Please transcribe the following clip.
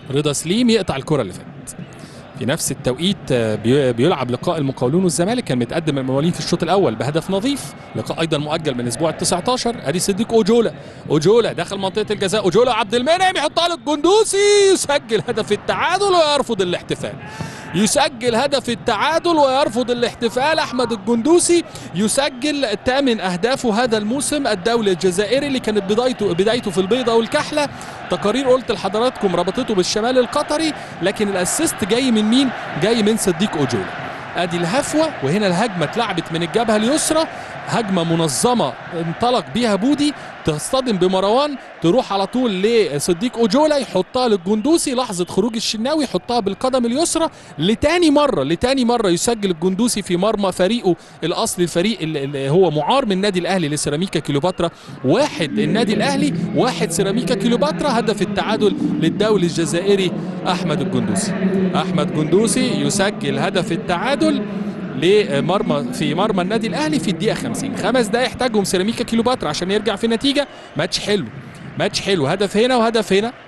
رضا سليم يقطع الكره اللي فاتت في نفس التوقيت آه، بي- بيلعب لقاء المقاولون والزمالك كان متقدم الموالين في الشوط الاول بهدف نظيف لقاء ايضا مؤجل من اسبوع ال 19 ادي صديق اوجولا اوجولا دخل منطقه الجزاء اوجولا عبد المنعم يحطها للجندوسي يسجل هدف التعادل ويرفض الاحتفال يسجل هدف التعادل ويرفض الاحتفال احمد الجندوسي يسجل ثامن اهدافه هذا الموسم الدولي الجزائري اللي كانت بدايته بدايته في البيضه والكحله تقارير قلت لحضراتكم ربطته بالشمال القطري لكن الاسيست جاي من مين جاي من صديق اوجولا ادي الهفوه وهنا الهجمه اتلعبت من الجبهه اليسرى هجمه منظمه انطلق بيها بودي تصطدم بمروان تروح على طول لصديق اوجولا يحطها للجندوسي لحظه خروج الشناوي يحطها بالقدم اليسرى لتاني مره لتاني مره يسجل الجندوسي في مرمى فريقه الاصلي الفريق اللي- اللي هو معار من النادي الاهلي لسيراميكا كيلوباترا واحد النادي الاهلي واحد سيراميكا كيلوباترا هدف التعادل للدولي الجزائري احمد الجندوسي احمد جندوسي يسجل هدف التعادل لمرمى في مرمى النادي الاهلي في الدقيقه 50 خمس دقائق يحتاجهم سيراميكا كيلوباترا عشان يرجع في النتيجه ماتش حلو ماتش حلو هدف هنا وهدف هنا